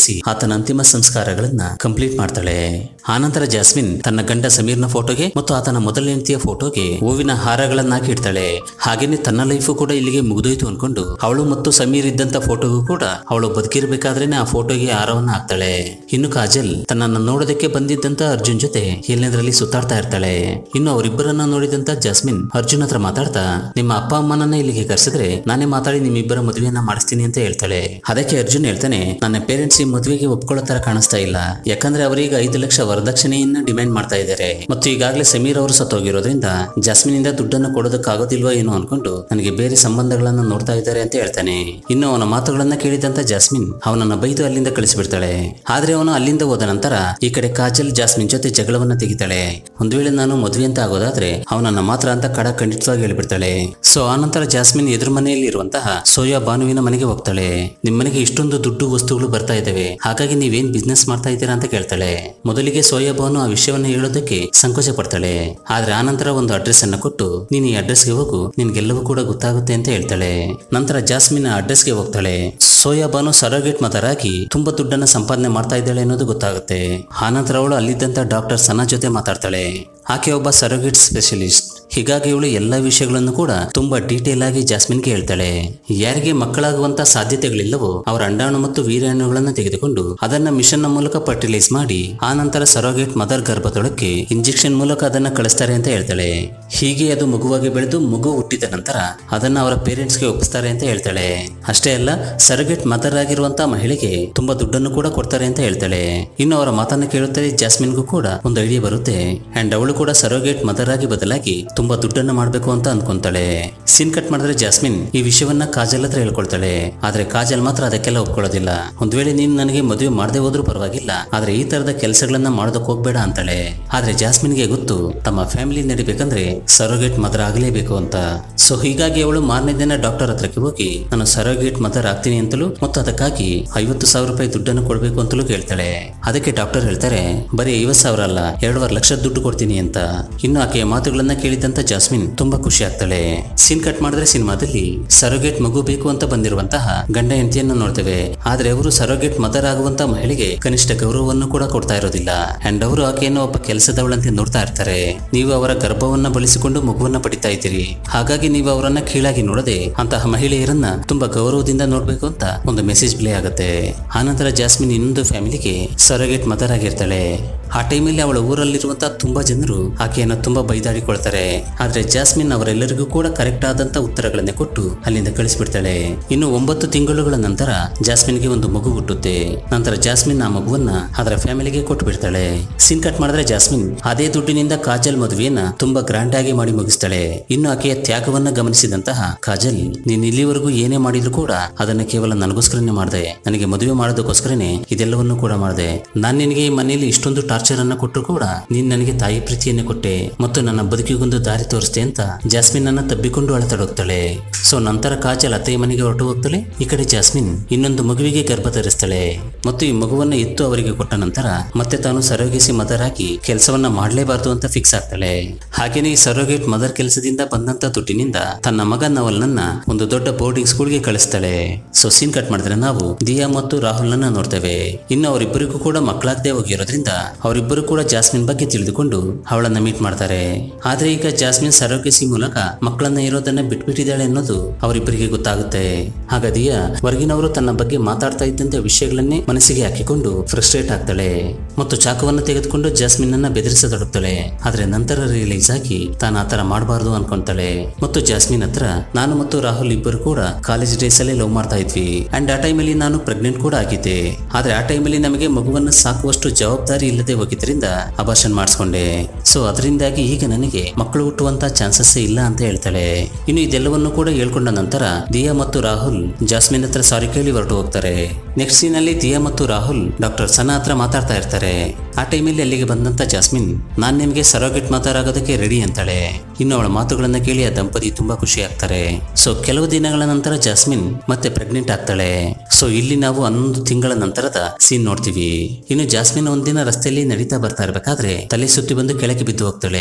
ಮುಗಿಸಿ ಆತನ ಅಂತಿಮ ಸಂಸ್ಕಾರಗಳನ್ನ ಕಂಪ್ಲೀಟ್ ಮಾಡ್ತಾಳೆ ಆನಂತರ ಜಾಸ್ಮಿನ್ ತನ್ನ ಗಂಡ ಸಮೀರ್ನ ಫೋಟೋಗೆ ಮತ್ತು ಆತನ ಮೊದಲ ಹೆಂಡತಿಯ ಫೋಟೋಗೆ ಹೂವಿನ ಹಾರಗಳನ್ನ ಹಾಕಿ ಇಡ್ತಾಳೆ ಹಾಗೇನೆ ತನ್ನ ಲೈಫು ಕೂಡ ಇಲ್ಲಿಗೆ ಮುಗಿದೋಯ್ತು ಅನ್ಕೊಂಡು ಅವಳು ಮತ್ತು ಸಮೀರ್ ಇದ್ದಂತ ಫೋಟೋಗೂ ಕೂಡ ಅವಳು ಬದುಕಿರ್ಬೇಕಾದ್ರೇನೆ ಆ ಫೋಟೋಗೆ ಹಾರವನ್ನ ಹಾಕ್ತಾಳೆ ಇನ್ನು ಕಾಜಲ್ ತನ್ನನ್ನು ನೋಡೋದಕ್ಕೆ ಬಂದಿದ್ದಂತ ಅರ್ಜುನ್ ಜೊತೆ ಎಲ್ಲೆಂದ್ರಲ್ಲಿ ಸುತ್ತಾಡ್ತಾ ಇರ್ತಾಳೆ ಇನ್ನು ಅವರಿಬ್ಬರನ್ನ ನೋಡಿದಂತ ಜಾಸ್ಮಿನ್ ಅರ್ಜುನ್ ಹತ್ರ ಮಾತಾಡ್ತಾ ನಿಮ್ಮ ಅಪ್ಪ ಅಮ್ಮನನ್ನ ಇಲ್ಲಿಗೆ ಕರೆಸಿದ್ರೆ ನಾನೇ ಮಾತಾಡಿ ನಿಮ್ಮಿಬ್ಬರ ಮದುವೆಯನ್ನ ಮಾಡಿಸ್ತೀನಿ ಅಂತ ಹೇಳ್ತಾಳೆ ಅದಕ್ಕೆ ಅರ್ಜುನ್ ಹೇಳ್ತಾನೆ ನನ್ನ ಪೇರೆಂಟ್ಸ್ ಈ ಮದುವೆಗೆ ಒಪ್ಕೊಳ್ಳೋ ತರ ಕಾಣಿಸ್ತಾ ಇಲ್ಲ ಯಾಕಂದ್ರೆ ಅವರೀಗ ಐದು ಲಕ್ಷ ವರದಕ್ಷಿಣೆಯನ್ನ ಡಿಮ್ಯಾಂಡ್ ಮಾಡ್ತಾ ಇದ್ದಾರೆ ಮತ್ತು ಈಗಾಗಲೇ ಸಮೀರ್ ಅವರು ಸತ್ತೋಗಿರೋದ್ರಿಂದ ಜಾಸ್ಮಿನ್ ಇಂದ ದುಡ್ಡನ್ನು ಕೊಡೋದಕ್ಕಾಗೋದಿಲ್ವಾ ಏನೋ ಅನ್ಕೊಂಡು ನನಗೆ ಬೇರೆ ಸಂಬಂಧಗಳನ್ನ ನೋಡ್ತಾ ಇದ್ದಾರೆ ಅಂತ ಹೇಳ್ತಾನೆ ಇನ್ನು ಅವನ ಮಾತುಗಳನ್ನ ಕೇಳಿದಂತ ಜಾಸ್ಮಿನ್ ಅವನನ್ನ ಬೈದು ಅಲ್ಲಿಂದ ಕಳಿಸ್ಬಿಡ್ತಾಳೆ ಆದ್ರೆ ಅವನು ಅಲ್ಲಿಂದ ಹೋದ ನಂತರ ಈ ಕಡೆ ಕಾಜಲ್ ಜಾಸ್ಮಿನ್ ಜೊತೆ ಜಗಳವನ್ನ ತೆಗಿತಾಳೆ ಒಂದ್ ವೇಳೆ ನಾನು ಮದುವೆ ಅಂತ ಆಗೋದಾದ್ರೆ ಅವನನ್ನ ಮಾತ್ರ ಅಂತ ಕಡ ಖಂಡಿತವಾಗಿ ಹೇಳ್ಬಿಡ್ತಾಳೆ ಸೊ ಆನಂತರ ಜಾಸ್ಮಿನ್ ಎದುರು ಮನೆಯಲ್ಲಿ ಇರುವಂತಹ ಸೋಯಾ ಭಾನುವಿನ ಮನೆಗೆ ಹೋಗ್ತಾಳೆ ನಿಮ್ ಮನೆಗೆ ಇಷ್ಟೊಂದು ದುಡ್ಡು ವಸ್ತುಗಳು ಬರ್ತಾ ಇದಾವೆ ಹಾಗಾಗಿ ನೀವೇನ್ ಬಿಸ್ನೆಸ್ ಮಾಡ್ತಾ ಇದ್ದೀರಾ ಅಂತ ಕೇಳ್ತಾಳೆ ಮೊದಲಿಗೆ ಸೋಯಾ ಭಾನು ಆ ವಿಷಯವನ್ನ ಹೇಳೋದಕ್ಕೆ ಸಂಕೋಚ ಪಡ್ತಾಳೆ ಆದ್ರೆ ಆನಂತರ ಒಂದು ಅಡ್ರೆಸ್ ಅನ್ನ ಕೊಟ್ಟು ನೀನ್ ಈ ಅಡ್ರೆಸ್ಗೆ ಹೋಗು ನಿನ್ಗೆಲ್ಲವೂ ಕೂಡ ಗೊತ್ತಾಗುತ್ತೆ ಅಂತ ಹೇಳ್ತಾಳೆ ನಂತರ ಜಾಸ್ಮಿನ್ ಆ ಅಡ್ರೆಸ್ಗೆ ಹೋಗ್ತಾಳೆ ಸೋಯಾ ಬಾನು ಸರೋಗೇಟ್ ಮದರ್ ಆಗಿ ತುಂಬಾ ದುಡ್ಡನ್ನ ಸಂಪಾದನೆ ಮಾಡ್ತಾ ಇದ್ದಾಳೆ ಅನ್ನೋದು ಗೊತ್ತಾಗುತ್ತೆ ಆನಂತರ ಅವಳು ಅಲ್ಲಿದ್ದಂತ ಡಾಕ್ಟರ್ ಸನಾ ಜೊತೆ ಮಾತಾಡ್ತಾಳೆ ಆಕೆ ಒಬ್ಬ ಸರೋಗೇಟ್ ಸ್ಪೆಷಲಿಸ್ಟ್ ಹೀಗಾಗಿ ಇವಳು ಎಲ್ಲ ವಿಷಯಗಳನ್ನು ಕೂಡ ತುಂಬಾ ಡೀಟೇಲ್ ಆಗಿ ಜಾಸ್ಮಿನ್ಗೆ ಹೇಳ್ತಾಳೆ ಯಾರಿಗೆ ಮಕ್ಕಳಾಗುವಂತ ಸಾಧ್ಯತೆಗಳಿಲ್ಲವೋ ಅವರ ಅಂಡಾಣು ಮತ್ತು ವೀರ್ಯಾಣುಗಳನ್ನು ತೆಗೆದುಕೊಂಡು ಅದನ್ನ ಮಿಷನ್ ನ ಮೂಲಕ ಫರ್ಟಿಲೈಸ್ ಮಾಡಿ ಆ ನಂತರ ಸರೋಗೇಟ್ ಮದರ್ ಗರ್ಭದೊಳಕ್ಕೆ ಇಂಜೆಕ್ಷನ್ ಮೂಲಕ ಅದನ್ನ ಕಳಿಸ್ತಾರೆ ಅಂತ ಹೇಳ್ತಾಳೆ ಹೀಗೆ ಅದು ಮಗುವಾಗಿ ಬೆಳೆದು ಮಗು ಹುಟ್ಟಿದ ನಂತರ ಅದನ್ನ ಅವರ ಪೇರೆಂಟ್ಸ್ಗೆ ಒಪ್ಪಿಸ್ತಾರೆ ಅಂತ ಹೇಳ್ತಾಳೆ ಅಷ್ಟೇ ಅಲ್ಲ ಸರೋಗೇಟ್ ಮದರ್ ಆಗಿರುವಂತ ಮಹಿಳೆಗೆ ತುಂಬಾ ದುಡ್ಡನ್ನು ಕೂಡ ಕೊಡ್ತಾರೆ ಅಂತ ಹೇಳ್ತಾಳೆ ಇನ್ನು ಅವರ ಮಾತನ್ನ ಕೇಳುತ್ತದೆ ಜಾಸ್ಮಿನ್ಗೂ ಕೂಡ ಒಂದು ಐಡಿಯಾ ಬರುತ್ತೆ ಅಂಡ್ ಅವಳು ಕೂಡ ಸರೋಗೇಟ್ ಮದರ್ ಆಗಿ ಬದಲಾಗಿ ತುಂಬಾ ದುಡ್ಡನ್ನ ಮಾಡ್ಬೇಕು ಅಂತ ಅನ್ಕೊಂತಾಳೆ ಸೀನ್ ಕಟ್ ಮಾಡಿದ್ರೆ ಜಾಸ್ಮಿನ್ ಈ ವಿಷಯವನ್ನ ಕಾಜಲ್ ಹತ್ರ ಹೇಳ್ಕೊಳ್ತಾಳೆ ಆದ್ರೆ ಕಾಜಲ್ ಮಾತ್ರ ಅದಕ್ಕೆಲ್ಲ ಒಪ್ಕೊಳ್ಳೋದಿಲ್ಲ ಒಂದ್ ವೇಳೆ ನೀನು ನನಗೆ ಮದುವೆ ಮಾಡದೆ ಹೋದ್ರೂ ಪರವಾಗಿಲ್ಲ ಆದ್ರೆ ಈ ತರದ ಕೆಲಸಗಳನ್ನ ಮಾಡೋದಕ್ಕೆ ಹೋಗ್ಬೇಡ ಅಂತಾಳೆ ಆದ್ರೆ ಜಾಸ್ಮಿನ್ಗೆ ಗೊತ್ತು ತಮ್ಮ ಫ್ಯಾಮಿಲಿ ನಡಿಬೇಕಂದ್ರೆ ಸರೋಗೇಟ್ ಮದರ್ ಆಗಲೇಬೇಕು ಅಂತ ಸೊ ಹೀಗಾಗಿ ಅವಳು ಮಾರನೇ ದಿನ ಡಾಕ್ಟರ್ ಹತ್ರಕ್ಕೆ ಹೋಗಿ ನಾನು ಸರೋಗೇಟ್ ಮದರ್ ಆಗ್ತೀನಿ ಅಂತಲೂ ಮತ್ತು ಅದಕ್ಕಾಗಿ ಐವತ್ತು ಸಾವಿರ ರೂಪಾಯಿ ದುಡ್ಡನ್ನು ಕೊಡಬೇಕು ಅಂತಲೂ ಕೇಳ್ತಾಳೆ ಅದಕ್ಕೆ ಡಾಕ್ಟರ್ ಹೇಳ್ತಾರೆ ಬರೀ ಐವತ್ತು ಸಾವಿರ ಅಲ್ಲ ಎರಡೂವರೆ ಲಕ್ಷ ದುಡ್ಡು ಕೊಡ್ತೀನಿ ಅಂತ ಇನ್ನು ಆಕೆಯ ಮಾತುಗಳನ್ನ ಕೇಳಿದಂತ ಜಾಸ್ಮಿನ್ ತುಂಬಾ ಖುಷಿ ಆಗ್ತಾಳೆ ಸೀನ್ ಕಟ್ ಮಾಡಿದ್ರೆ ಸಿನಿಮಾದಲ್ಲಿ ಸರೋಗೇಟ್ ಮಗು ಬೇಕು ಅಂತ ಬಂದಿರುವಂತಹ ಗಂಡ ಹೆಂಡತಿಯನ್ನು ನೋಡ್ತೇವೆ ಆದ್ರೆ ಅವರು ಸರೋಗೇಟ್ ಮದರ್ ಆಗುವಂತ ಮಹಿಳೆಗೆ ಕನಿಷ್ಠ ಗೌರವವನ್ನು ಕೂಡ ಕೊಡ್ತಾ ಇರೋದಿಲ್ಲ ಅಂಡ್ ಅವರು ಆಕೆಯನ್ನು ಒಬ್ಬ ಕೆಲಸದವಳಂತೆ ನೋಡ್ತಾ ಇರ್ತಾರೆ ನೀವು ಅವರ ಗರ್ಭವನ್ನ ಬಳಸಿಕೊಂಡು ಮಗುವನ್ನ ಪಡಿತಾ ಇದ್ದೀರಿ ಹಾಗಾಗಿ ನೀವು ಅವರನ್ನ ಕೀಳಾಗಿ ನೋಡದೆ ಅಂತಹ ಮಹಿಳೆಯರನ್ನ ತುಂಬಾ ಗೌರವದಿಂದ ನೋಡ್ಬೇಕು ಅಂತ ಒಂದು ಮೆಸೇಜ್ ಪ್ಲೇ ಆಗುತ್ತೆ ಆನಂತರ ಜಾಸ್ಮಿನ್ ಇನ್ನೊಂದು ಫ್ಯಾಮಿಲಿಗೆ ಸರೋಗೇಟ್ ಮದರ್ ಆಗಿರ್ತಾಳೆ ಆ ಟೈಮಲ್ಲಿ ಅವಳ ಊರಲ್ಲಿರುವಂತಹ ತುಂಬಾ ಜನರು ಆಕೆಯನ್ನ ತುಂಬಾ ಬೈದಾಡಿಕೊಳ್ತಾರೆ ಆದ್ರೆ ಜಾಸ್ಮಿನ್ ಅವರೆಲ್ಲರಿಗೂ ಕೂಡ ಕರೆಕ್ಟ್ ಆದಂತ ಉತ್ತರಗಳನ್ನೇ ಕೊಟ್ಟು ಅಲ್ಲಿಂದ ಕಳಿಸ್ಬಿಡ್ತಾಳೆ ಇನ್ನು ಒಂಬತ್ತು ತಿಂಗಳುಗಳ ನಂತರ ಜಾಸ್ಮಿನ್ಗೆ ಒಂದು ಮಗು ಹುಟ್ಟುತ್ತೆ ನಂತರ ಜಾಸ್ಮಿನ್ ಆ ಮಗುವನ್ನ ಅದರ ಫ್ಯಾಮಿಲಿಗೆ ಕೊಟ್ಟು ಬಿಡ್ತಾಳೆ ಸೀನ್ ಕಟ್ ಮಾಡಿದ್ರೆ ಜಾಸ್ಮಿನ್ ಅದೇ ದುಡ್ಡಿನಿಂದ ಕಾಜಲ್ ಮದುವೆಯನ್ನ ತುಂಬಾ ಗ್ರ್ಯಾಂಡ್ ಆಗಿ ಮಾಡಿ ಮುಗಿಸ್ತಾಳೆ ಇನ್ನು ಆಕೆಯ ತ್ಯಾಗವನ್ನ ಗಮನಿಸಿದಂತಹ ಕಾಜಲ್ ನೀನ್ ಇಲ್ಲಿವರೆಗೂ ಏನೇ ಮಾಡಿದ್ರು ಕೂಡ ಅದನ್ನ ಕೇವಲ ನನಗೋಸ್ಕರನೇ ಮಾಡಿದೆ ನನಗೆ ಮದುವೆ ಮಾಡೋದಕ್ಕೋಸ್ಕರನೇ ಇದೆಲ್ಲವನ್ನೂ ಕೂಡ ಮಾಡಿದೆ ನಾನ್ ನಿನಗೆ ಈ ಮನೆಯಲ್ಲಿ ಇಷ್ಟೊಂದು ಟಾರ್ಚರ್ ಅನ್ನ ಕೊಟ್ಟರು ಕೂಡ ನೀನ್ ನನಗೆ ತಾಯಿ ಪ್ರೀತಿಯನ್ನೇ ಕೊಟ್ಟೆ ಮತ್ತು ನನ್ನ ಬದುಕಿಗೊಂದು ದಾರಿ ತೋರಿಸ್ತೆ ಅಂತ ಜಾಸ್ಮಿನ್ ಅನ್ನ ತಬ್ಬಿಕೊಂಡು ಅಳತಡೋಗ್ತಾಳೆ ಸೊ ನಂತರ ಕಾಜಲ್ ಅತ್ತೆಯ ಮನೆಗೆ ಹೊರಟು ಹೋಗ್ತಾಳೆ ಈ ಕಡೆ ಜಾಸ್ಮಿನ್ ಇನ್ನೊಂದು ಮಗುವಿಗೆ ಗರ್ಭ ಧರಿಸ್ತಾಳೆ ಮತ್ತು ಈ ಮಗುವನ್ನ ಎತ್ತು ಅವರಿಗೆ ಕೊಟ್ಟ ನಂತರ ಮತ್ತೆ ತಾನು ಸರೋಗೇಸಿ ಮದರ್ ಆಗಿ ಕೆಲಸವನ್ನ ಮಾಡಲೇಬಾರದು ಅಂತ ಫಿಕ್ಸ್ ಆಗ್ತಾಳೆ ಹಾಗೇನೆ ಈ ಸರೋಗೇಟ್ ಮದರ್ ಕೆಲಸದಿಂದ ಬಂದಂತ ದುಡ್ಡಿನಿಂದ ತನ್ನ ಮಗ ನವಲ್ನನ್ನ ಒಂದು ದೊಡ್ಡ ಬೋರ್ಡಿಂಗ್ ಸ್ಕೂಲ್ಗೆ ಕಳಿಸ್ತಾಳೆ ಸೊ ಸೀನ್ ಕಟ್ ಮಾಡಿದ್ರೆ ನಾವು ದಿಯಾ ಮತ್ತು ರಾಹುಲ್ನನ್ನ ನೋಡ್ತೇವೆ ಇನ್ನು ಅವರಿಬ್ಬರಿಗೂ ಕೂಡ ಮಕ್ಕಳಾಗದೆ ಹೋಗಿರೋದ್ರಿಂದ ಅವರಿಬ್ಬರು ಕೂಡ ಜಾಸ್ಮಿನ್ ಬಗ್ಗೆ ತಿಳಿದುಕೊಂಡು ಅವಳನ್ನ ಮೀಟ್ ಮಾಡ್ತಾರೆ ಆದ್ರೆ ಈಗ ಜಾಸ್ಮಿನ್ ಸರೋಗೇಸಿ ಮೂಲಕ ಮಕ್ಕಳನ್ನ ಇರೋದನ್ನ ಬಿಟ್ಬಿಟ್ಟಿದ್ದಾಳೆ ಅನ್ನೋದು ಅವರಿಬ್ಬರಿಗೆ ಗೊತ್ತಾಗುತ್ತೆ ಆಗ ದಿಯಾ ಹೊರಗಿನವರು ತನ್ನ ಬಗ್ಗೆ ಮಾತಾಡ್ತಾ ಇದ್ದಂತ ವಿಷಯಗಳನ್ನೇ ಮನಸ್ಸಿಗೆ ಹಾಕಿಕೊಂಡು ಫ್ರಸ್ಟ್ರೇಟ್ ಆಗ್ತಾಳೆ ಮತ್ತು ಚಾಕುವನ್ನು ತೆಗೆದುಕೊಂಡು ಜಾಸ್ಮಿನ್ ಅನ್ನ ಬೆದರಿಸತೊಡಗ್ತಾಳೆ ಆದ್ರೆ ನಂತರ ರಿಯಲೈಸ್ ಆಗಿ ತಾನು ಆತರ ಮಾಡಬಾರ್ದು ಅನ್ಕೊಂತಾಳೆ ಮತ್ತು ಜಾಸ್ಮಿನ್ ಹತ್ರ ನಾನು ಮತ್ತು ರಾಹುಲ್ ಇಬ್ಬರು ಕೂಡ ಕಾಲೇಜ್ ಡೇಸ್ ಅಲ್ಲೇ ಲವ್ ಮಾಡ್ತಾ ಇದ್ವಿ ಅಂಡ್ ಆ ಟೈಮಲ್ಲಿ ನಾನು ಪ್ರೆಗ್ನೆಂಟ್ ಕೂಡ ಆಗಿದ್ದೆ ಆದ್ರೆ ಆ ಟೈಮಲ್ಲಿ ನಮಗೆ ಮಗುವನ್ನು ಸಾಕುವಷ್ಟು ಜವಾಬ್ದಾರಿ ಇಲ್ಲದೆ ಹೋಗಿದ್ರಿಂದ ಅಬಾರ್ಷನ್ ಮಾಡಿಸ್ಕೊಂಡೆ ಸೊ ಅದರಿಂದಾಗಿ ಈಗ ನನಗೆ ಮಕ್ಕಳು ಹುಟ್ಟುವಂತ ಚಾನ್ಸಸ್ ಇಲ್ಲ ಅಂತ ಹೇಳ್ತಾಳೆ ಇನ್ನು ಇದೆಲ್ಲವನ್ನು ಕೂಡ ಹೇಳ್ಕೊಂಡ ನಂತರ ದಿಯಾ ಮತ್ತು ರಾಹುಲ್ ಜಾಸ್ಮಿನ್ ಹತ್ರ ಸಾರಿ ಕೇಳಿ ಹೊರಟು ಹೋಗ್ತಾರೆ ನೆಕ್ಸ್ಟ್ ಸೀನ್ ಅಲ್ಲಿ ದಿಯಾ ಮತ್ತು ರಾಹುಲ್ ಡಾಕ್ಟರ್ ಸನಾ ಹತ್ರ ಮಾತಾಡ್ತಾ ಇರ್ತಾರೆ ಆ ಟೈಮಲ್ಲಿ ಅಲ್ಲಿಗೆ ಬಂದಂತ ಜಾಸ್ಮಿನ್ ನಾನ್ ನಿಮ್ಗೆ ಸರೋಗೇಟ್ ಮಾತಾಡೋದಕ್ಕೆ ರೆಡಿ ಅಂತಾಳೆ ಇನ್ನು ಅವಳ ಮಾತುಗಳನ್ನ ಕೇಳಿ ಆ ದಂಪತಿ ತುಂಬಾ ಖುಷಿ ಆಗ್ತಾರೆ ಸೊ ಕೆಲವು ದಿನಗಳ ನಂತರ ಜಾಸ್ಮಿನ್ ಮತ್ತೆ ಪ್ರೆಗ್ನೆಂಟ್ ಆಗ್ತಾಳೆ ಸೊ ಇಲ್ಲಿ ನಾವು ಹನ್ನೊಂದು ತಿಂಗಳ ನಂತರದ ಸೀನ್ ನೋಡ್ತೀವಿ ಇನ್ನು ಜಾಸ್ಮಿನ್ ಒಂದಿನ ರಸ್ತೆಯಲ್ಲಿ ನಡೀತಾ ಬರ್ತಾ ಇರ್ಬೇಕಾದ್ರೆ ತಲೆ ಸುತ್ತಿ ಬಂದು ಕೆಳಗೆ ಬಿದ್ದು ಹೋಗ್ತಾಳೆ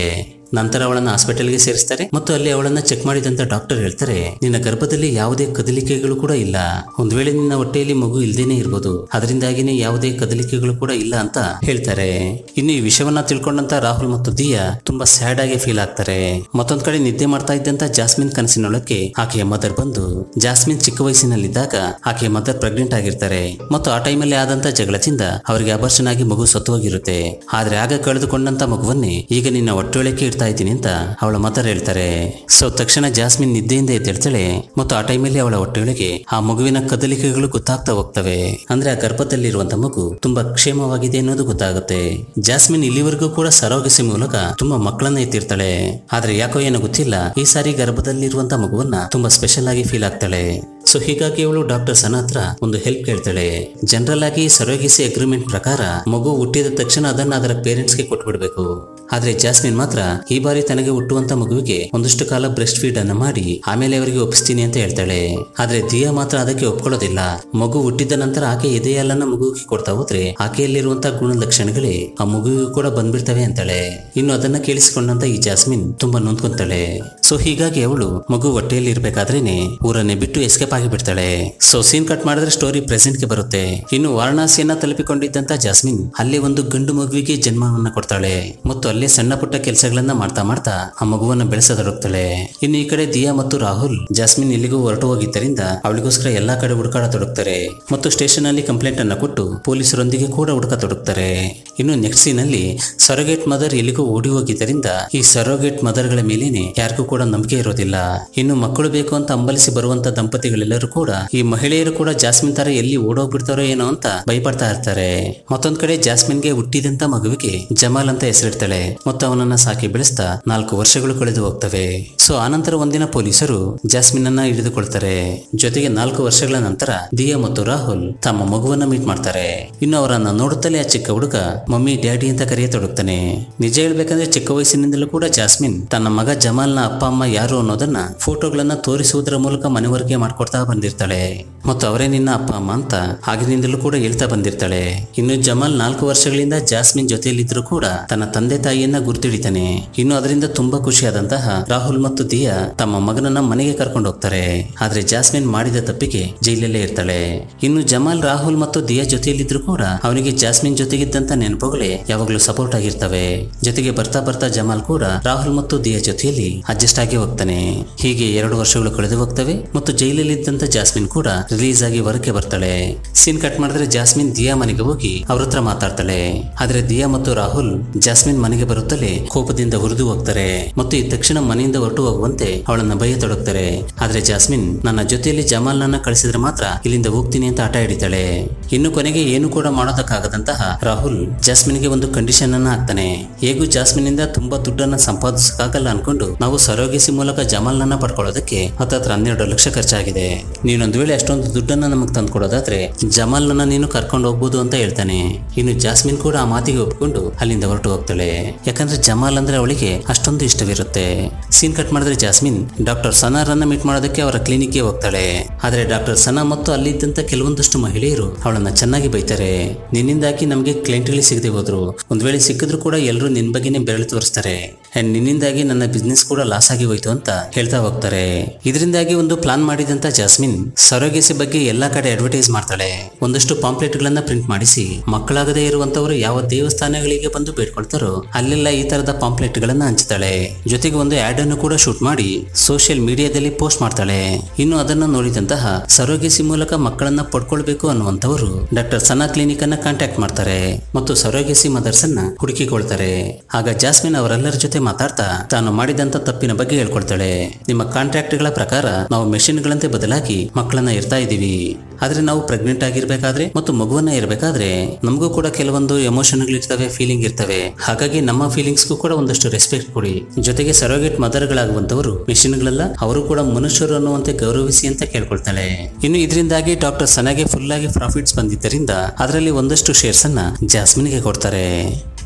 ನಂತರ ಅವಳನ್ನ ಹಾಸ್ಪಿಟಲ್ಗೆ ಸೇರಿಸ್ತಾರೆ ಮತ್ತು ಅಲ್ಲಿ ಅವಳನ್ನ ಚೆಕ್ ಮಾಡಿದಂತ ಡಾಕ್ಟರ್ ಹೇಳ್ತಾರೆ ನಿನ್ನ ಗರ್ಭದಲ್ಲಿ ಯಾವುದೇ ಕದಲಿಕೆಗಳು ಕೂಡ ಇಲ್ಲ ಒಂದ್ ವೇಳೆ ನಿನ್ನ ಹೊಟ್ಟೆಯಲ್ಲಿ ಮಗು ಇಲ್ದೇನೆ ಇರ್ಬೋದು ಅದರಿಂದಾಗಿನೇ ಯಾವುದೇ ಕದಲಿಕೆಗಳು ಕೂಡ ಇಲ್ಲ ಅಂತ ಹೇಳ್ತಾರೆ ಇನ್ನು ಈ ವಿಷಯವನ್ನ ತಿಳ್ಕೊಂಡಂತ ರಾಹುಲ್ ಮತ್ತು ದಿಯಾ ತುಂಬಾ ಸ್ಯಾಡ್ ಆಗಿ ಫೀಲ್ ಆಗ್ತಾರೆ ಮತ್ತೊಂದ್ ಕಡೆ ನಿದ್ದೆ ಮಾಡ್ತಾ ಇದ್ದಂತ ಜಾಸ್ಮಿನ್ ಕನಸಿನೊಳಕ್ಕೆ ಆಕೆಯ ಮದರ್ ಬಂದು ಜಾಸ್ಮಿನ್ ಚಿಕ್ಕ ವಯಸ್ಸಿನಲ್ಲಿದ್ದಾಗ ಆಕೆಯ ಮದರ್ ಪ್ರೆಗ್ನೆಂಟ್ ಆಗಿರ್ತಾರೆ ಮತ್ತು ಆ ಟೈಮಲ್ಲಿ ಆದಂತ ಜಗಳದಿಂದ ಅವರಿಗೆ ಅಬರ್ಷನ್ ಆಗಿ ಮಗು ಸತ್ತು ಹೋಗಿರುತ್ತೆ ಆದ್ರೆ ಆಗ ಕಳೆದುಕೊಂಡಂತ ಮಗುವನ್ನೇ ಈಗ ನಿನ್ನ ಹೊಟ್ಟೆಯೊಳಕ್ಕೆ ಇಡ್ತಾ ಇದ್ದೀನಿ ಅಂತ ಅವಳ ಮದರ್ ಹೇಳ್ತಾರೆ ಸೊ ತಕ್ಷಣ ಜಾಸ್ಮಿನ್ ನಿದ್ದೆಯಿಂದ ಎದ್ದೇಳ್ತಾಳೆ ಮತ್ತು ಆ ಟೈಮಲ್ಲಿ ಅವಳ ಹೊಟ್ಟೆಯೊಳಗೆ ಆ ಮಗುವಿನ ಕದಲಿಕೆಗಳು ಗೊತ್ತಾಗ್ತಾ ಹೋಗ್ತವೆ ಅಂದ್ರೆ ಆ ಗರ್ಭದಲ್ಲಿರುವಂತ ಮಗು ತುಂಬಾ ಕ್ಷೇಮವಾಗಿದೆ ಅನ್ನೋದು ಗೊತ್ತಾಗುತ್ತೆ ಜಾಸ್ಮಿನ್ ಇಲ್ಲಿವರೆಗೂ ಕೂಡ ಸರೋಗಿಸಿ ಮೂಲಕ ತುಂಬಾ ಮಕ್ಕಳನ್ನ ಎತ್ತಿರ್ತಾಳೆ ಆದ್ರೆ ಯಾಕೋ ಏನೋ ಗೊತ್ತಿಲ್ಲ ಈ ಸಾರಿ ಗರ್ಭದಲ್ಲಿರುವಂತ ಮಗುವನ್ನ ತುಂಬಾ ಸ್ಪೆಷಲ್ ಆಗಿ ಫೀಲ್ ಆಗ್ತಾಳೆ ಸೊ ಹೀಗಾಗಿ ಅವಳು ಡಾಕ್ಟರ್ ಸನ ಹತ್ರ ಒಂದು ಹೆಲ್ಪ್ ಕೇಳ್ತಾಳೆ ಜನರಲ್ ಆಗಿ ಸರೋಗಿಸಿ ಅಗ್ರಿಮೆಂಟ್ ಪ್ರಕಾರ ಮಗು ಹುಟ್ಟಿದ ತಕ್ಷಣ ಅದನ್ನ ಅದರ ಪೇರೆಂಟ್ಸ್ಗೆ ಕೊಟ್ಬಿಡ್ಬೇಕು ಆದ್ರೆ ಜಾಸ್ಮಿನ್ ಮಾತ್ರ ಈ ಬಾರಿ ತನಗೆ ಹುಟ್ಟುವಂತ ಮಗುವಿಗೆ ಒಂದಷ್ಟು ಕಾಲ ಬ್ರೆಸ್ಟ್ ಫೀಡ್ ಅನ್ನ ಮಾಡಿ ಆಮೇಲೆ ಅವರಿಗೆ ಒಪ್ಪಿಸ್ತೀನಿ ಅಂತ ಹೇಳ್ತಾಳೆ ಆದ್ರೆ ದಿಯಾ ಮಾತ್ರ ಅದಕ್ಕೆ ಒಪ್ಕೊಳ್ಳೋದಿಲ್ಲ ಮಗು ಹುಟ್ಟಿದ ನಂತರ ಆಕೆ ಎದೆಯಲ್ಲನ್ನ ಮಗುವಿಗೆ ಕೊಡ್ತಾ ಹೋದ್ರೆ ಆಕೆಯಲ್ಲಿರುವಂತ ಗುಣಲಕ್ಷಣಗಳೇ ಆ ಮಗುವಿಗೂ ಕೂಡ ಬಂದ್ಬಿಡ್ತವೆ ಅಂತಾಳೆ ಇನ್ನು ಅದನ್ನ ಕೇಳಿಸಿಕೊಂಡಂತ ಈ ಜಾಸ್ಮಿನ್ ತುಂಬಾ ನೊಂದ್ಕೊಂತಾಳೆ ಸೊ ಹೀಗಾಗಿ ಅವಳು ಮಗು ಹೊಟ್ಟೆಯಲ್ಲಿ ಇರ್ಬೇಕಾದ್ರೇನೆ ಊರನ್ನೇ ಬಿಟ್ಟು ಎಸ್ಕೇಪ್ ಆಗಿಬಿಡ್ತಾಳೆ ಸೊ ಸೀನ್ ಕಟ್ ಮಾಡಿದ್ರೆ ಸ್ಟೋರಿ ಪ್ರೆಸೆಂಟ್ ಗೆ ಬರುತ್ತೆ ಇನ್ನು ವಾರಣಾಸಿಯನ್ನ ತಲುಪಿಕೊಂಡಿದ್ದಂತ ಜಾಸ್ಮಿನ್ ಅಲ್ಲಿ ಒಂದು ಗಂಡು ಮಗುವಿಗೆ ಜನ್ಮವನ್ನ ಕೊಡ್ತಾಳೆ ಮತ್ತು ಅಲ್ಲೇ ಸಣ್ಣ ಪುಟ್ಟ ಕೆಲಸಗಳನ್ನ ಮಾಡ್ತಾ ಮಾಡ್ತಾ ಆ ಮಗುವನ್ನ ಬೆಳೆಸತೊಡಗ್ತಾಳೆ ಇನ್ನು ಈ ಕಡೆ ದಿಯಾ ಮತ್ತು ರಾಹುಲ್ ಜಾಸ್ಮಿನ್ ಎಲ್ಲಿಗೂ ಹೊರಟು ಹೋಗಿದ್ದರಿಂದ ಅವಳಿಗೋಸ್ಕರ ಎಲ್ಲಾ ಕಡೆ ಹುಡುಕಾಡತೊಡಗ್ತಾರೆ ಮತ್ತು ಸ್ಟೇಷನ್ ಅಲ್ಲಿ ಕಂಪ್ಲೇಂಟ್ ಅನ್ನ ಕೊಟ್ಟು ಪೊಲೀಸರೊಂದಿಗೆ ಕೂಡ ಹುಡುಕತೊಡಗ್ತಾರೆ ಇನ್ನು ನೆಕ್ಸ್ಟ್ ಸೀನ್ ಅಲ್ಲಿ ಸರೋಗೇಟ್ ಮದರ್ ಎಲ್ಲಿಗೂ ಓಡಿ ಹೋಗಿದ್ದರಿಂದ ಈ ಸರೋಗೇಟ್ ಮದರ್ಗಳ ಮೇಲೇನೆ ಯಾರಿಗೂ ಕೂಡ ನಂಬಿಕೆ ಇರೋದಿಲ್ಲ ಇನ್ನು ಮಕ್ಕಳು ಬೇಕು ಅಂತ ಅಂಬಲಿಸಿ ಬರುವಂತ ದಂಪತಿಗಳೆಲ್ಲರೂ ಕೂಡ ಈ ಮಹಿಳೆಯರು ಕೂಡ ಜಾಸ್ಮಿನ್ ತರ ಎಲ್ಲಿ ಓಡೋಗ್ಬಿಡ್ತಾರೋ ಏನೋ ಅಂತ ಭಯಪಡ್ತಾ ಇರ್ತಾರೆ ಮತ್ತೊಂದ್ ಕಡೆ ಜಾಸ್ಮಿನ್ಗೆ ಹುಟ್ಟಿದಂತ ಮಗುವಿಗೆ ಜಮಾಲ್ ಅಂತ ಹೆಸರಿಡ್ತಾಳೆ ಮತ್ತು ಅವನನ್ನ ಸಾಕಿ ಬೆಳೆಸ್ತಾ ನಾಲ್ಕು ವರ್ಷಗಳು ಕಳೆದು ಹೋಗ್ತವೆ ಸೊ ಆನಂತರ ಒಂದಿನ ಪೊಲೀಸರು ಜಾಸ್ಮಿನ್ ಅನ್ನ ಹಿಡಿದುಕೊಳ್ತಾರೆ ಜೊತೆಗೆ ನಾಲ್ಕು ವರ್ಷಗಳ ನಂತರ ದಿಯಾ ಮತ್ತು ರಾಹುಲ್ ತಮ್ಮ ಮಗುವನ್ನ ಮೀಟ್ ಮಾಡ್ತಾರೆ ಇನ್ನು ಅವರನ್ನ ನೋಡುತ್ತಲೇ ಆ ಚಿಕ್ಕ ಹುಡುಗ ಮಮ್ಮಿ ಡ್ಯಾಡಿ ಅಂತ ಕರೆಯತೊಡಗ್ತಾನೆ ನಿಜ ಹೇಳ್ಬೇಕಂದ್ರೆ ಚಿಕ್ಕ ವಯಸ್ಸಿನಿಂದಲೂ ಕೂಡ ಜಾಸ್ಮಿನ್ ತನ್ನ ಮಗ ಜಮಾಲ್ನ ಅಪ್ಪ ಅಮ್ಮ ಯಾರು ಅನ್ನೋದನ್ನ ಫೋಟೋಗಳನ್ನ ತೋರಿಸುವುದರ ಮೂಲಕ ಮನವರಿಕೆ ಮಾಡ್ಕೊಡ್ತಾ ಬಂದಿರ್ತಾಳೆ ಮತ್ತು ಅವರೇ ನಿನ್ನ ಅಪ್ಪ ಅಮ್ಮ ಅಂತ ಆಗಿನಿಂದಲೂ ಕೂಡ ಹೇಳ್ತಾ ಬಂದಿರ್ತಾಳೆ ಇನ್ನು ಜಮಾಲ್ ನಾಲ್ಕು ವರ್ಷಗಳಿಂದ ಜಾಸ್ಮಿನ್ ಜೊತೆಯಲ್ಲಿದ್ರು ಕೂಡ ತನ್ನ ತಂದೆ ತಾಯಿಯನ್ನ ಗುರ್ತಿಡಿತಾನೆ ಇನ್ನು ಅದರಿಂದ ತುಂಬಾ ಖುಷಿಯಾದಂತಹ ರಾಹುಲ್ ಮತ್ತು ದಿಯಾ ತಮ್ಮ ಮಗನನ್ನ ಮನೆಗೆ ಕರ್ಕೊಂಡು ಹೋಗ್ತಾರೆ ಆದ್ರೆ ಜಾಸ್ಮಿನ್ ಮಾಡಿದ ತಪ್ಪಿಗೆ ಜೈಲಲ್ಲೇ ಇರ್ತಾಳೆ ಇನ್ನು ಜಮಾಲ್ ರಾಹುಲ್ ಮತ್ತು ದಿಯಾ ಜೊತೆಯಲ್ಲಿದ್ರು ಕೂಡ ಅವನಿಗೆ ಜಾಸ್ಮಿನ್ ಜೊತೆಗಿದ್ದಂತ ನೆನಪುಗಳೇ ಯಾವಾಗ್ಲೂ ಸಪೋರ್ಟ್ ಆಗಿರ್ತವೆ ಜೊತೆಗೆ ಬರ್ತಾ ಬರ್ತಾ ಜಮಾಲ್ ಕೂಡ ರಾಹುಲ್ ಮತ್ತು ದಿಯಾ ಜೊತೆಯಲ್ಲಿ ಅಡ್ಜಸ್ಟ್ ಆಗಿ ಹೋಗ್ತಾನೆ ಹೀಗೆ ಎರಡು ವರ್ಷಗಳು ಕಳೆದು ಹೋಗ್ತವೆ ಮತ್ತು ಜೈಲಲ್ಲಿದ್ದಂತ ಜಾಸ್ಮಿನ್ ಕೂಡ ರಿಲೀಸ್ ಆಗಿ ಹೊರಕ್ಕೆ ಬರ್ತಾಳೆ ಸೀನ್ ಕಟ್ ಮಾಡಿದ್ರೆ ಜಾಸ್ಮಿನ್ ದಿಯಾ ಮನೆಗೆ ಹೋಗಿ ಅವ್ರ ಹತ್ರ ಮಾತಾಡ್ತಾಳೆ ಆದ್ರೆ ದಿಯಾ ಮತ್ತು ರಾಹುಲ್ ಜಾಸ್ಮಿನ್ ಮನೆಗೆ ಬರುತ್ತಲೇ ಕೋಪದಿಂದ ಹುರಿದು ಹೋಗ್ತಾರೆ ಮತ್ತು ಈ ತಕ್ಷಣ ಮನೆಯಿಂದ ಹೊರಟು ಹೋಗುವಂತೆ ಅವಳನ್ನ ಭಯತೊಡಗ್ತಾರೆ ಆದ್ರೆ ಜಾಸ್ಮಿನ್ ನನ್ನ ಜೊತೆಯಲ್ಲಿ ಜಮಾಲ್ ನನ್ನ ಕಳಿಸಿದ್ರೆ ಮಾತ್ರ ಇಲ್ಲಿಂದ ಹೋಗ್ತೀನಿ ಅಂತ ಆಟ ಹಿಡಿತಾಳೆ ಇನ್ನು ಕೊನೆಗೆ ಏನು ಕೂಡ ಮಾಡೋದಕ್ಕಾಗದಂತಹ ರಾಹುಲ್ ಜಾಸ್ಮಿನ್ಗೆ ಒಂದು ಕಂಡೀಷನ್ ಅನ್ನ ಹಾಕ್ತಾನೆ ಹೇಗೂ ಜಾಸ್ಮಿನಿಂದ ತುಂಬಾ ದುಡ್ಡನ್ನ ಸಂಪಾದಿಸಕ್ಕಾಗಲ್ಲ ಅನ್ಕೊಂಡು ನಾವು ಸರೋಗಿಸಿ ಮೂಲಕ ಜಮಾಲ್ನನ್ನ ಪಡ್ಕೊಳ್ಳೋದಕ್ಕೆ ಹತ್ತತ್ರ ಹನ್ನೆರಡು ಲಕ್ಷ ಖರ್ಚಾಗಿದೆ ನೀನೊಂದು ವೇಳೆ ಅಷ್ಟೊಂದು ದುಡ್ಡನ್ನ ನಮಗೆ ತಂದ್ಕೊಡೋದಾದ್ರೆ ಜಮಾಲ್ನನ್ನ ನೀನು ಕರ್ಕೊಂಡು ಹೋಗ್ಬೋದು ಅಂತ ಹೇಳ್ತಾನೆ ಇನ್ನು ಜಾಸ್ಮಿನ್ ಕೂಡ ಆ ಮಾತಿಗೆ ಒಪ್ಕೊಂಡು ಅಲ್ಲಿಂದ ಹೊರಟು ಹೋಗ್ತಾಳೆ ಯಾಕಂದ್ರೆ ಜಮಾಲ್ ಅಂದ್ರೆ ಅವಳಿಗೆ ಅಷ್ಟೊಂದು ಇಷ್ಟವಿರುತ್ತೆ ಸೀನ್ ಕಟ್ ಮಾಡಿದ್ರೆ ಜಾಸ್ಮಿನ್ ಡಾಕ್ಟರ್ ಸನಾರನ್ನ ಮೀಟ್ ಮಾಡೋದಕ್ಕೆ ಅವರ ಕ್ಲಿನಿಕ್ಗೆ ಹೋಗ್ತಾಳೆ ಆದ್ರೆ ಡಾಕ್ಟರ್ ಸನಾ ಮತ್ತು ಅಲ್ಲಿದ್ದಂತ ಕೆಲವೊಂದಷ್ಟು ಮಹಿಳೆಯರು ಅವಳನ್ನ ಚೆನ್ನಾಗಿ ಬೈತಾರೆ ನಿನ್ನಿಂದಾಗಿ ನಮಗೆ ಕ್ಲೈಂಟ್ಗಳು ಸಿಗದೆ ಹೋದ್ರು ಒಂದ್ ವೇಳೆ ಸಿಕ್ಕಿದ್ರು ಕೂಡ ಎಲ್ಲರೂ ನಿನ್ ಬಗ್ಗೆನೇ ಬೆರಳು ತೋರಿಸ್ತಾರೆ ಅಂಡ್ ನಿನ್ನಿಂದಾಗಿ ನನ್ನ ಬಿಸ್ನೆಸ್ ಕೂಡ ಲಾಸ್ ಆಗಿ ಹೋಯ್ತು ಅಂತ ಹೇಳ್ತಾ ಹೋಗ್ತಾರೆ ಇದರಿಂದಾಗಿ ಒಂದು ಪ್ಲಾನ್ ಮಾಡಿದಂತ ಜಾಸ್ಮಿನ್ ಸರೋಗೆಸಿ ಬಗ್ಗೆ ಎಲ್ಲಾ ಕಡೆ ಅಡ್ವರ್ಟೈಸ್ ಮಾಡ್ತಾಳೆ ಒಂದಷ್ಟು ಪಾಂಪ್ಲೆಟ್ ಗಳನ್ನ ಪ್ರಿಂಟ್ ಮಾಡಿಸಿ ಮಕ್ಕಳಾಗದೇ ಇರುವಂತವರು ಯಾವ ದೇವಸ್ಥಾನಗಳಿಗೆ ಬಂದು ಬೇಡ್ಕೊಳ್ತಾರೋ ಅಲ್ಲೆಲ್ಲ ಈ ತರದ ಪಾಂಪ್ಲೆಟ್ ಗಳನ್ನ ಹಂಚ್ತಾಳೆ ಜೊತೆಗೆ ಒಂದು ಆಡ್ ಅನ್ನು ಕೂಡ ಶೂಟ್ ಮಾಡಿ ಸೋಷಿಯಲ್ ಮೀಡಿಯಾದಲ್ಲಿ ಪೋಸ್ಟ್ ಮಾಡ್ತಾಳೆ ಇನ್ನು ಅದನ್ನ ನೋಡಿದಂತಹ ಸರೋಗೆಸಿ ಮೂಲಕ ಮಕ್ಕಳನ್ನ ಪಡ್ಕೊಳ್ಬೇಕು ಅನ್ನುವಂತವರು ಡಾಕ್ಟರ್ ಸನಾ ಕ್ಲಿನಿಕ್ ಅನ್ನ ಕಾಂಟ್ಯಾಕ್ಟ್ ಮಾಡ್ತಾರೆ ಮತ್ತು ಸರೋಗೆಸಿ ಮದರ್ಸ್ ಅನ್ನ ಹುಡುಕಿಕೊಳ್ತಾರೆ ಆಗ ಜಾಸ್ಮಿನ್ ಅವರೆಲ್ಲರ ಜೊತೆ ಮಾತಾಡ್ತಾ ತಾನು ಮಾಡಿದಂತ ತಪ್ಪಿನ ಬಗ್ಗೆ ಹೇಳ್ಕೊಳ್ತಾಳೆ ನಿಮ್ಮ ಕಾಂಟ್ರಾಕ್ಟ್ ಗಳ ಪ್ರಕಾರ ನಾವು ಮೆಷಿನ್ ಗಳಂತೆ ಬದಲಾಗಿ ಮಕ್ಕಳನ್ನ ಇರ್ತಾ ಇದೀವಿ ಆದ್ರೆ ನಾವು ಪ್ರೆಗ್ನೆಂಟ್ ಆಗಿರ್ಬೇಕಾದ್ರೆ ಮತ್ತು ಮಗುವನ್ನ ಇರಬೇಕಾದ್ರೆ ನಮಗೂ ಕೂಡ ಕೆಲವೊಂದು ಎಮೋಷನ್ಗಳು ಇರ್ತವೆ ಫೀಲಿಂಗ್ ಇರ್ತವೆ ಹಾಗಾಗಿ ನಮ್ಮ ಫೀಲಿಂಗ್ಸ್ಗೂ ಕೂಡ ಒಂದಷ್ಟು ರೆಸ್ಪೆಕ್ಟ್ ಕೊಡಿ ಜೊತೆಗೆ ಸರೋಗೇಟ್ ಮದರ್ಗಳಾಗುವಂತವರು ಮೆಷಿನ್ಗಳೆಲ್ಲ ಅವರು ಕೂಡ ಮನುಷ್ಯರು ಅನ್ನುವಂತೆ ಗೌರವಿಸಿ ಅಂತ ಕೇಳ್ಕೊಳ್ತಾಳೆ ಇನ್ನು ಇದರಿಂದಾಗಿ ಡಾಕ್ಟರ್ ಸನಾಗೆ ಫುಲ್ ಆಗಿ ಪ್ರಾಫಿಟ್ಸ್ ಬಂದಿದ್ದರಿಂದ ಅದರಲ್ಲಿ ಒಂದಷ್ಟು ಶೇರ್ಸ್ ಅನ್ನ ಜಾಸ್ಮಿನ್ಗೆ ಕೊಡ್ತಾರೆ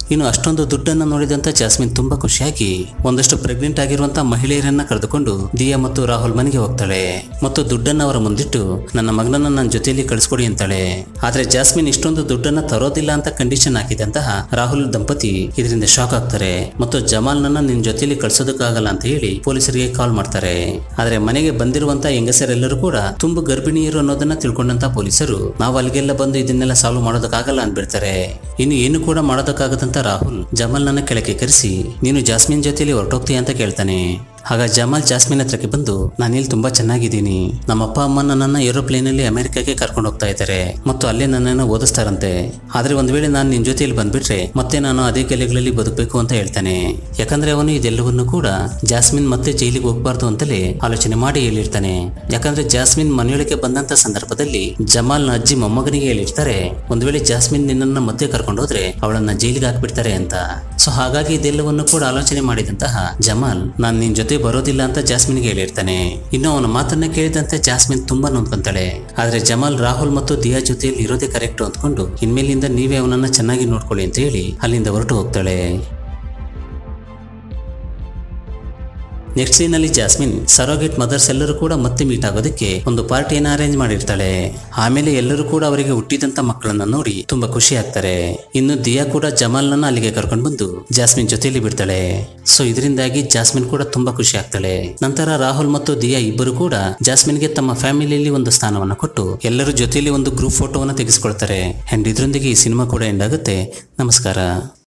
ಇನ್ನು ಅಷ್ಟೊಂದು ದುಡ್ಡನ್ನ ನೋಡಿದಂತ ಜಾಸ್ಮಿನ್ ತುಂಬಾ ಖುಷಿಯಾಗಿ ಒಂದಷ್ಟು ಪ್ರೆಗ್ನೆಂಟ್ ಆಗಿರುವಂತ ಮಹಿಳೆಯರನ್ನ ಕರೆದುಕೊಂಡು ದಿಯಾ ಮತ್ತು ರಾಹುಲ್ ಮನೆಗೆ ಹೋಗ್ತಾಳೆ ಮತ್ತು ದುಡ್ಡನ್ನ ಅವರ ಮುಂದಿಟ್ಟು ನನ್ನ ಮಗನನ್ನ ನನ್ನ ಜೊತೆಯಲ್ಲಿ ಕಳಿಸ್ಕೊಡಿ ಅಂತಾಳೆ ಆದ್ರೆ ಜಾಸ್ಮಿನ್ ಇಷ್ಟೊಂದು ದುಡ್ಡನ್ನ ತರೋದಿಲ್ಲ ಅಂತ ಕಂಡೀಷನ್ ಹಾಕಿದಂತಹ ರಾಹುಲ್ ದಂಪತಿ ಇದರಿಂದ ಶಾಕ್ ಆಗ್ತಾರೆ ಮತ್ತು ಜಮಾಲ್ ನನ್ನ ನಿನ್ ಜೊತೆಯಲ್ಲಿ ಕಳ್ಸೋದಕ್ಕಾಗಲ್ಲ ಅಂತ ಹೇಳಿ ಪೊಲೀಸರಿಗೆ ಕಾಲ್ ಮಾಡ್ತಾರೆ ಆದ್ರೆ ಮನೆಗೆ ಬಂದಿರುವಂತ ಹೆಂಗಸರೆಲ್ಲರೂ ಕೂಡ ತುಂಬ ಗರ್ಭಿಣಿಯರು ಅನ್ನೋದನ್ನ ತಿಳ್ಕೊಂಡಂತ ಪೊಲೀಸರು ನಾವು ಅಲ್ಲಿಗೆಲ್ಲ ಬಂದು ಇದನ್ನೆಲ್ಲ ಸಾಲ್ವ್ ಮಾಡೋದಕ್ಕಾಗಲ್ಲ ಅಂದ್ಬಿಡ್ತಾರೆ ಇನ್ನು ಏನು ಕೂಡ ಮಾಡೋದಕ್ಕಾಗದಂತ ರಾಹುಲ್ ಜಮಾಲ್ನನ್ನ ಕೆಳಗೆ ಕರೆಸಿ ನೀನು ಜಾಸ್ಮಿನ್ ಜೊತೆಲಿ ಹೊರಟೋಗ್ತೀಯ ಅಂತ ಕೇಳ್ತಾನೆ ಆಗ ಜಮಾಲ್ ಜಾಸ್ಮಿನ್ ಹತ್ರಕ್ಕೆ ಬಂದು ನಾನಿಲ್ಲಿ ತುಂಬಾ ಚೆನ್ನಾಗಿದ್ದೀನಿ ನಮ್ಮ ಅಪ್ಪ ಅಮ್ಮ ನನ್ನನ್ನ ಏರೋಪ್ಲೇನ್ ಅಲ್ಲಿ ಅಮೆರಿಕಾಗೆ ಕರ್ಕೊಂಡು ಹೋಗ್ತಾ ಇದ್ದಾರೆ ಮತ್ತು ಅಲ್ಲೇ ನನ್ನನ್ನು ಓದಿಸ್ತಾರಂತೆ ಆದ್ರೆ ಒಂದ್ ವೇಳೆ ನಾನು ನಿನ್ ಜೊತೆಯಲ್ಲಿ ಬಂದ್ಬಿಟ್ರೆ ಮತ್ತೆ ನಾನು ಅದೇ ಕೆಲೆಗಳಲ್ಲಿ ಬದುಕಬೇಕು ಅಂತ ಹೇಳ್ತಾನೆ ಯಾಕಂದ್ರೆ ಅವನು ಇದೆಲ್ಲವನ್ನು ಕೂಡ ಜಾಸ್ಮಿನ್ ಮತ್ತೆ ಜೈಲಿಗೆ ಹೋಗ್ಬಾರ್ದು ಅಂತಲೇ ಆಲೋಚನೆ ಮಾಡಿ ಹೇಳಿರ್ತಾನೆ ಯಾಕಂದ್ರೆ ಜಾಸ್ಮಿನ್ ಮನೆಯೊಳಗೆ ಬಂದಂತ ಸಂದರ್ಭದಲ್ಲಿ ಜಮಾಲ್ನ ಅಜ್ಜಿ ಮೊಮ್ಮಗನಿಗೆ ಹೇಳಿರ್ತಾರೆ ಒಂದ್ ವೇಳೆ ಜಾಸ್ಮಿನ್ ನಿನ್ನನ್ನ ಮತ್ತೆ ಕರ್ಕೊಂಡು ಹೋದ್ರೆ ಅವಳನ್ನ ಜೈಲಿಗೆ ಹಾಕ್ಬಿಡ್ತಾರೆ ಅಂತ ಸೊ ಹಾಗಾಗಿ ಇದೆಲ್ಲವನ್ನು ಕೂಡ ಆಲೋಚನೆ ಮಾಡಿದಂತಹ ಜಮಾಲ್ ನಾನ್ ನಿನ್ ಜೊತೆ ಬರೋದಿಲ್ಲ ಅಂತ ಜಾಸ್ಮಿನ್ಗೆ ಹೇಳಿರ್ತಾನೆ ಇನ್ನು ಅವನ ಮಾತನ್ನ ಕೇಳಿದಂತೆ ಜಾಸ್ಮಿನ್ ತುಂಬಾ ನೊಂದ್ಕೊಂತಾಳೆ ಆದ್ರೆ ಜಮಾಲ್ ರಾಹುಲ್ ಮತ್ತು ದಿಯಾ ಜೊತೆಯಲ್ಲಿ ಇರೋದೇ ಕರೆಕ್ಟ್ ಅಂದ್ಕೊಂಡು ಇನ್ಮೇಲಿಂದ ನೀವೇ ಅವನನ್ನ ಚೆನ್ನಾಗಿ ನೋಡ್ಕೊಳ್ಳಿ ಅಂತ ಹೇಳಿ ಅಲ್ಲಿಂದ ಹೊರಟು ಹೋಗ್ತಾಳೆ ನೆಕ್ಸ್ಟ್ ಸೀನಲ್ಲಿ ಜಾಸ್ಮಿನ್ ಸರೋಗೇಟ್ ಮದರ್ಸ್ ಎಲ್ಲರೂ ಕೂಡ ಮತ್ತೆ ಮೀಟ್ ಆಗೋದಕ್ಕೆ ಒಂದು ಪಾರ್ಟಿಯನ್ನು ಅರೇಂಜ್ ಮಾಡಿರ್ತಾಳೆ ಆಮೇಲೆ ಎಲ್ಲರೂ ಕೂಡ ಅವರಿಗೆ ಹುಟ್ಟಿದಂತ ಮಕ್ಕಳನ್ನ ನೋಡಿ ತುಂಬಾ ಖುಷಿ ಆಗ್ತಾರೆ ಇನ್ನು ದಿಯಾ ಕೂಡ ಜಮಾಲ್ನನ್ನ ಅಲ್ಲಿಗೆ ಕರ್ಕೊಂಡು ಬಂದು ಜಾಸ್ಮಿನ್ ಜೊತೆಯಲ್ಲಿ ಬಿಡ್ತಾಳೆ ಸೊ ಇದರಿಂದಾಗಿ ಜಾಸ್ಮಿನ್ ಕೂಡ ತುಂಬಾ ಖುಷಿ ಆಗ್ತಾಳೆ ನಂತರ ರಾಹುಲ್ ಮತ್ತು ದಿಯಾ ಇಬ್ಬರು ಕೂಡ ಜಾಸ್ಮಿನ್ಗೆ ತಮ್ಮ ಫ್ಯಾಮಿಲಿಯಲ್ಲಿ ಒಂದು ಸ್ಥಾನವನ್ನ ಕೊಟ್ಟು ಎಲ್ಲರ ಜೊತೆಯಲ್ಲಿ ಒಂದು ಗ್ರೂಪ್ ಫೋಟೋವನ್ನು ತೆಗೆಸ್ಕೊಳ್ತಾರೆ ಅಂಡ್ ಇದರೊಂದಿಗೆ ಈ ಸಿನಿಮಾ ಕೂಡ ಎಂಡ್ ಆಗುತ್ತೆ ನಮಸ್ಕಾರ